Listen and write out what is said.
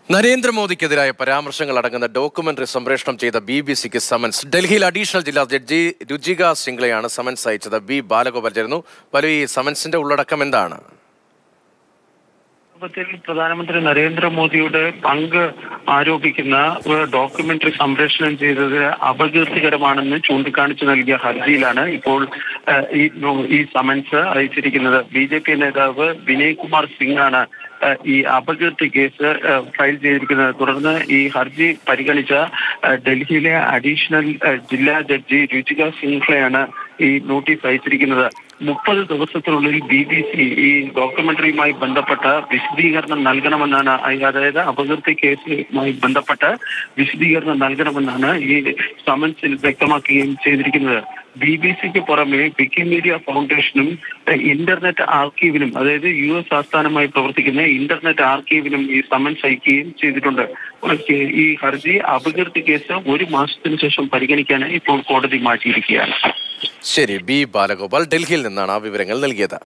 നരേന്ദ്രമോദിക്കെതിരായ പരാമർശങ്ങൾ അടങ്ങുന്ന ഡോക്യുമെന്ററി സംപ്രേഷണം ചെയ്ത ബി ബി സിക്ക് സമൻസ് ഡൽഹിയിൽ അഡീഷണൽ ജില്ലാ ജഡ്ജി രുചിക സിംഗ്ലയാണ് സമൻസ് അയച്ചത് ബി ബാലഗോപാൽ ചേരുന്നു ബാലു ഈ സമൻസിന്റെ ഉള്ളടക്കം എന്താണ് സംഭവത്തിൽ പ്രധാനമന്ത്രി നരേന്ദ്രമോദിയുടെ പങ്ക് ആരോപിക്കുന്ന ഒരു ഡോക്യുമെന്ററി സംപ്രേഷണം ചെയ്തത് അപകീർത്തികരമാണെന്ന് ചൂണ്ടിക്കാണിച്ചു നൽകിയ ഹർജിയിലാണ് ഇപ്പോൾ ഏഹ്, ഈ നോ- ഈ സമൻസ് അയച്ചിരിക്കുന്നത് ബി ജെ പി നേതാവ് വിനയ് കുമാർ സിംഗ് ആണ് ഏഹ്, ഈ അപകീർത്തി കേസ് ഏഹ്, ഫയൽ ചെയ്തിരിക്കുന്നത് തുടർന്ന് ഈ ഹർജി പരിഗണിച്ച ഏഹ്, ഡൽഹിയിലെ അഡീഷണൽ ഏഹ്, ജില്ലാ ജഡ്ജി രുചിക സിംഗ്ലയാണ് ഈ നോട്ടീസ് അയച്ചിരിക്കുന്നത് മുപ്പത് ദിവസത്തിനുള്ളിൽ ബി ബി സി ഈ ഡോക്യുമെന്ററിയുമായി ബന്ധപ്പെട്ട വിശദീകരണം നൽകണമെന്നാണ് അയ- അതായത് അപകീർത്തി കേസുമായി ബന്ധപ്പെട്ട വിശദീകരണം നൽകണമെന്നാണ് ഈ സമൻസിൽ വ്യക്തമാക്കുകയും ചെയ്തിരിക്കുന്നത് ബി ബി സിക്ക് പുറമെ വിക്കിമീഡിയ ഫൗണ്ടേഷനും എഹ്, ഇന്റർനെറ്റ് ആർക്കീവിനും അതായത് യു എസ് ആസ്ഥാനമായി പ്രവർത്തിക്കുന്ന ഇന്റർനെറ്റ് ആർക്കീവിനും ഈ സമൻസ് അയക്കുകയും ചെയ്തിട്ടുണ്ട് പക്ഷേ ഈ ഹർജി അപകീർത്തി കേസ് ഒരു മാസത്തിന് ശേഷം പരിഗണിക്കാനായി ഇപ്പോൾ കോടതി മാറ്റിയിരിക്കുകയാണ് ശരി ബി ബാലഗോപാൽ ഡൽഹിയിൽ നിന്നാണ് ആ വിവരങ്ങൾ നൽകിയത്